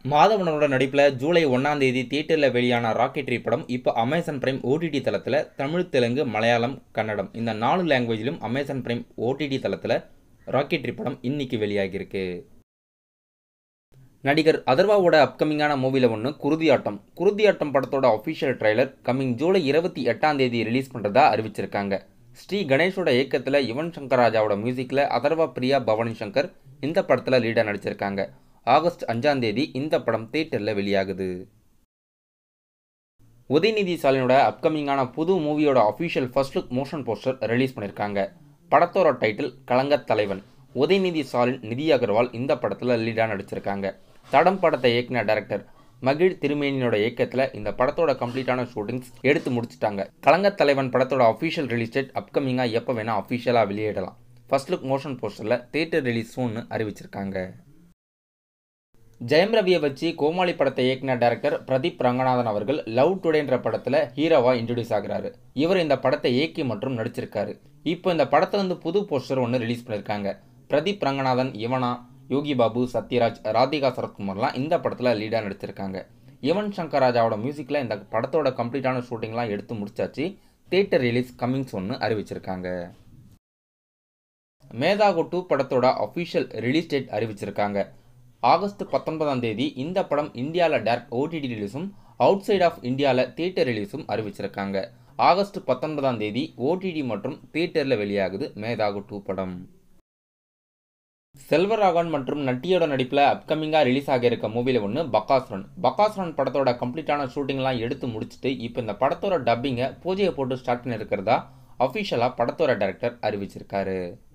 மாதவனோட நடிப்பில் ஜூலை ஒன்றாம் தேதி தியேட்டரில் வெளியான ராக்கெட்ரி படம் இப்போ அமேசான் பிரைம் ஓடிடி தளத்தில் தமிழ் தெலுங்கு மலையாளம் கன்னடம் இந்த நாலு லாங்குவேஜிலும் அமேசான் பிரைம் ஓடிடி தளத்தில் ராக்கெட்ரி படம் இன்னைக்கு வெளியாகியிருக்கு நடிகர் அதர்வாவோட அப்கமிங்கான மூவியில் ஒன்று குருதியாட்டம் குருதியாட்டம் படத்தோட அஃபிஷியல் ட்ரைலர் கம்மிங் ஜூலை இருபத்தி எட்டாம் தேதி ரிலீஸ் பண்ணுறதா அறிவிச்சிருக்காங்க ஸ்ரீ கணேஷோட இயக்கத்தில் யுவன் சங்கர் ராஜாவோட மியூசிக்கில் அதர்வா பிரியா பவானி சங்கர் இந்த படத்தில் லீடாக நடிச்சிருக்காங்க ஆகஸ்ட் அஞ்சாம் தேதி இந்த படம் தியேட்டரில் வெளியாகுது உதயநிதி ஸ்டாலினோட அப்கமிங்கான புது மூவியோட official first look motion poster release பண்ணியிருக்காங்க படத்தோட டைட்டில் கலங்கத் தலைவன் உதயநிதி ஸ்டாலின் நிதி அகர்வால் இந்த படத்தில் லீடாக நடிச்சிருக்காங்க தடம் படத்தை இயக்குன டைரக்டர் மகிழ் திருமேனியோட இயக்கத்தில் இந்த படத்தோட கம்ப்ளீட்டான ஷூட்டிங்ஸ் எடுத்து முடிச்சிட்டாங்க கலங்கத் தலைவன் படத்தோட அஃபிஷியல் ரிலீஸ் டேட் அப்கமிங்காக எப்போ வேணால் அஃபிஷியலாக வெளியிடலாம் ஃபர்ஸ்ட் லுக் மோஷன் போஸ்டரில் தியேட்டர் ரிலீஸ் சூன்னு அறிவிச்சிருக்காங்க ஜெயம் ரவியை வச்சு கோமாளி படத்தை இயக்குன டைரக்டர் பிரதீப் ரங்கநாதன் அவர்கள் லவ் டுடேன்ற படத்தில் ஹீரோவா இன்ட்ரடியூஸ் ஆகுறாரு இவர் இந்த படத்தை இயக்கி மற்றும் நடிச்சிருக்காரு இப்போ இந்த படத்துல இருந்து புது போஸ்டர் ஒன்று ரிலீஸ் பண்ணியிருக்காங்க பிரதீப் ரங்கநாதன் யுவனா யோகி பாபு சத்யராஜ் ராதிகா சரத்குமார்லாம் இந்த படத்தில் லீடாக நடிச்சிருக்காங்க யுவன் சங்கர் ராஜாவோட மியூசிக்கில் இந்த படத்தோட கம்ப்ளீட்டான ஷூட்டிங்லாம் எடுத்து முடிச்சாச்சு தியேட்டர் ரிலீஸ் கம்மிங்ஸ் ஒன்று அறிவிச்சிருக்காங்க மேதாகு டூ படத்தோட அஃபிஷியல் ரிலீஸ் டேட் அறிவிச்சிருக்காங்க ஆகஸ்ட் பத்தொன்பதாம் தேதி இந்த படம் இந்தியாவில் டேரக்ட் ஓடிடி ரிலீஸும் அவுட் சைட் ஆஃப் இந்தியாவில் தியேட்டர் ரிலீஸும் அறிவிச்சிருக்காங்க ஆகஸ்ட் பத்தொன்பதாம் தேதி ஓடிடி மற்றும் தியேட்டரில் வெளியாகுது மேதாகு டூ படம் செல்வராகவன் மற்றும் நட்டியோட நடிப்பில் அப்கமிங்காக ரிலீஸ் ஆகியிருக்க மூவியில் ஒன்று பக்காசுரன் பக்காசுரன் படத்தோட கம்ப்ளீட்டான ஷூட்டிங்லாம் எடுத்து முடிச்சுட்டு இப்போ இந்த படத்தோட டப்பிங்கை பூஜையை போட்டு ஸ்டார்ட் பண்ணியிருக்கிறதா அஃபிஷியலாக படத்தோட டைரக்டர் அறிவிச்சிருக்காரு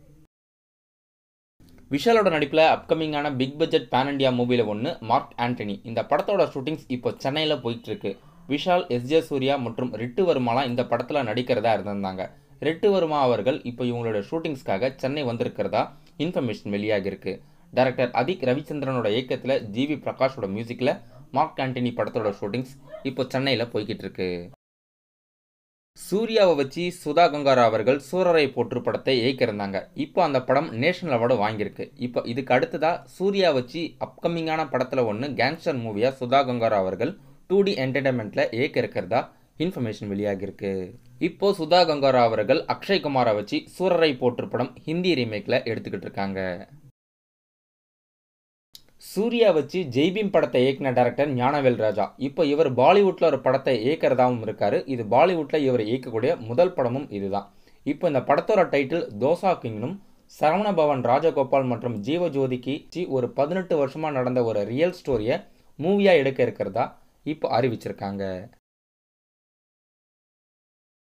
விஷாலோட நடிப்பில் அப்கமிங்கான பிக் பட்ஜெட் பேன் இண்டியா மூவியில் ஒன்று மார்க் ஆண்டனி இந்த படத்தோட ஷூட்டிங்ஸ் இப்போ சென்னையில் போயிட்டு இருக்கு விஷால் எஸ் ஜே சூர்யா மற்றும் ரிட்டு வர்மாலாம் இந்த படத்தில் நடிக்கிறதா இருந்திருந்தாங்க ரிட்டு வர்மா அவர்கள் இப்போ இவங்களோட ஷூட்டிங்ஸ்க்காக சென்னை வந்திருக்கிறதா இன்ஃபர்மேஷன் வெளியாகிருக்கு டைரக்டர் அதிக் ரவிச்சந்திரனோட இயக்கத்தில் ஜிவி பிரகாஷோட மியூசிக்கில் மார்க் ஆண்டனி படத்தோட ஷூட்டிங்ஸ் இப்போ சென்னையில் போய்கிட்டு இருக்கு சூர்யாவை வச்சு சுதா கங்காரா அவர்கள் சூரரை போற்று படத்தை இயக்கியிருந்தாங்க இப்போ அந்த படம் நேஷனல் அவார்டு வாங்கியிருக்கு இப்போ இதுக்கு அடுத்ததாக சூர்யா வச்சு அப்கமிங்கான படத்தில் ஒன்று கேங்ஸ்டர் மூவியாக சுதா கங்காரா அவர்கள் டூ டி என்டர்டைன்மெண்ட்டில் இயக்க இருக்கிறதா இன்ஃபர்மேஷன் வெளியாகிருக்கு இப்போ சுதா கங்காரா அவர்கள் அக்ஷய் குமாரை வச்சு சூரரை போற்று படம் ஹிந்தி ரீமேக்கில் எடுத்துக்கிட்டு இருக்காங்க சூர்யா வச்சு ஜெய்பீம் படத்தை இயக்கின டேரக்டர் ஞானவேல் ராஜா இப்போ இவர் பாலிவுட்டில் ஒரு படத்தை இயக்கிறதாவும் இருக்காரு இது பாலிவுட்டில் இவர் இயக்கக்கூடிய முதல் படமும் இதுதான் இப்போ இந்த படத்தோட டைட்டில் தோசா கிங்னும் சரவணபவன் ராஜகோபால் மற்றும் ஜீவஜோதிக்கு ஒரு பதினெட்டு வருஷமாக நடந்த ஒரு ரியல் ஸ்டோரியை மூவியாக எடுக்க இருக்கிறதா இப்போ அறிவிச்சிருக்காங்க